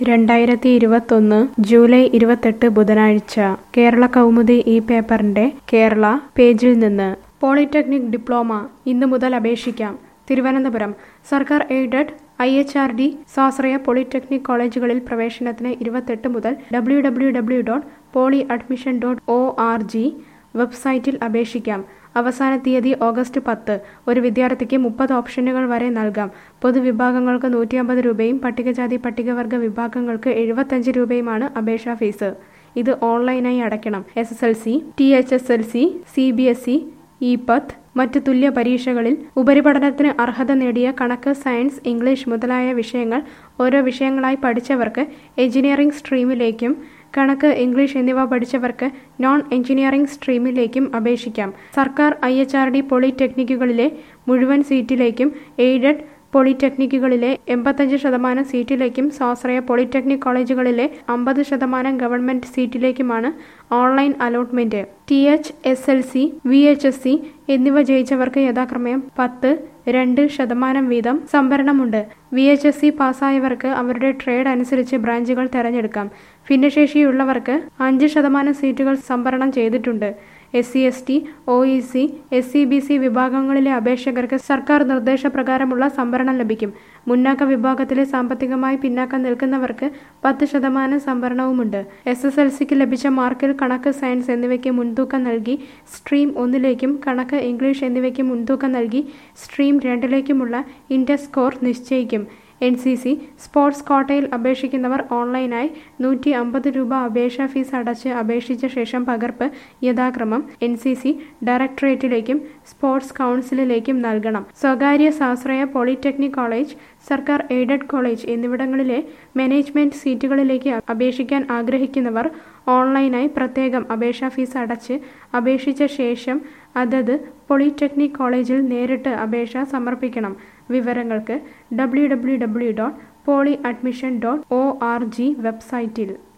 രണ്ടായിരത്തി ഇരുപത്തൊന്ന് ജൂലൈ ഇരുപത്തെട്ട് ബുധനാഴ്ച കേരള കൗമുദി ഈ പേപ്പറിന്റെ കേരള പേജിൽ നിന്ന് പോളിടെക്നിക് ഡിപ്ലോമ ഇന്നു മുതൽ അപേക്ഷിക്കാം തിരുവനന്തപുരം സർക്കാർ aided I H R D സ്വാശ്രയ പോളിടെക്നിക് കോളേജുകളിൽ പ്രവേശനത്തിന് ഇരുപത്തെട്ട് മുതൽ W W W dot poly admission dot O R G വെബ്സൈറ്റിൽ അപേക്ഷിക്കാം അവസാന തീയതി ഓഗസ്റ്റ് പത്ത് ഒരു വിദ്യാർത്ഥിക്ക് മുപ്പത് ഓപ്ഷനുകൾ വരെ നൽകാം പൊതുവിഭാഗങ്ങൾക്ക് നൂറ്റി അമ്പത് രൂപയും പട്ടികജാതി പട്ടികവർഗ വിഭാഗങ്ങൾക്ക് എഴുപത്തഞ്ച് രൂപയുമാണ് അപേക്ഷാ ഫീസ് ഇത് ഓൺലൈനായി അടയ്ക്കണം S S L C T H S L C C B S E E പത്ത് മറ്റ് തുല്യ പരീക്ഷകളിൽ ഉപരിപഠനത്തിന് അർഹത നേടിയ കണക്ക് സയൻസ് ഇംഗ്ലീഷ് മുതലായ വിഷയങ്ങൾ ഓരോ വിഷയങ്ങളായി പഠിച്ചവർക്ക് എഞ്ചിനീയറിംഗ് സ്ട്രീമിലേക്കും കണക്ക് ഇംഗ്ലീഷ് എന്നിവ പഠിച്ചവർക്ക് നോൺ എഞ്ചിനീയറിംഗ് സ്ട്രീമിലേക്കും അപേക്ഷിക്കാം സർക്കാർ ഐ എച്ച് ആർ ഡി പോളിടെക്നിക്കുകളിലെ മുഴുവൻ സീറ്റിലേക്കും എയ്ഡഡ് പോളിടെക്നിക്കുകളിലെ എൺപത്തഞ്ച് ശതമാനം സീറ്റിലേക്കും സ്വാശ്രയ പോളിടെക്നിക് കോളേജുകളിലെ അമ്പത് ശതമാനം ഗവൺമെന്റ് സീറ്റിലേക്കുമാണ് online allotment T H S L C V H S C എന്നിവ ജയിച്ചവർക്ക് യഥാക്രമം പത്ത് രണ്ട് ശതമാനം വീതം സംവരണമുണ്ട് വി എച്ച് എസ് സി പാസ്സായവർക്ക് അവരുടെ ട്രേഡ് അനുസരിച്ച് ബ്രാഞ്ചുകൾ തിരഞ്ഞെടുക്കാം ഭിന്നശേഷിയുള്ളവർക്ക് അഞ്ച് ശതമാനം സീറ്റുകൾ സംവരണം ചെയ്തിട്ടുണ്ട് S C S T O E C S C B C വിഭാഗങ്ങളിലെ അപേക്ഷകർക്ക് സർക്കാർ നിർദ്ദേശപ്രകാരമുള്ള സംവരണം ലഭിക്കും മുന്നാക്ക വിഭാഗത്തിലെ സാമ്പത്തികമായി പിന്നാക്കം നിൽക്കുന്നവർക്ക് പത്ത് ശതമാനം സംവരണവുമുണ്ട് എസ് എസ് എൽ സിക്ക് ലഭിച്ച മാർക്കിൽ കണക്ക് സയൻസ് എന്നിവയ്ക്ക് മുൻതൂക്കം നൽകി സ്ട്രീം ഒന്നിലേക്കും കണക്ക് ഇംഗ്ലീഷ് എന്നിവയ്ക്ക് മുൻതൂക്കം നൽകി സ്ട്രീം രണ്ടിലേക്കുമുള്ള ഇന്റർ സ്കോർ നിശ്ചയിക്കും എൻ സി സി സ്പോർട്സ് കോട്ടയിൽ അപേക്ഷിക്കുന്നവർ ഓൺലൈനായി നൂറ്റി അമ്പത് രൂപ അപേക്ഷാ ഫീസ് അടച്ച് അപേക്ഷിച്ച ശേഷം പകർപ്പ് യഥാക്രമം എൻ സി സി ഡയറക്ടറേറ്റിലേക്കും സ്പോർട്സ് കൗൺസിലിലേക്കും നൽകണം സ്വകാര്യ സ്വാശ്രയ പോളിടെക്നിക് കോളേജ് സർക്കാർ എയ്ഡഡ് കോളേജ് എന്നിവിടങ്ങളിലെ മാനേജ്മെന്റ് സീറ്റുകളിലേക്ക് അപേക്ഷിക്കാൻ ആഗ്രഹിക്കുന്നവർ ഓൺലൈനായി പ്രത്യേകം അപേക്ഷാ ഫീസ് അടച്ച് അപേക്ഷിച്ച ശേഷം അതത് പോളിടെക്നിക് കോളേജിൽ നേരിട്ട് അപേക്ഷ സമർപ്പിക്കണം വിവരങ്ങൾക്ക് W W W dot poly admission dot O R G വെബ്സൈറ്റിൽ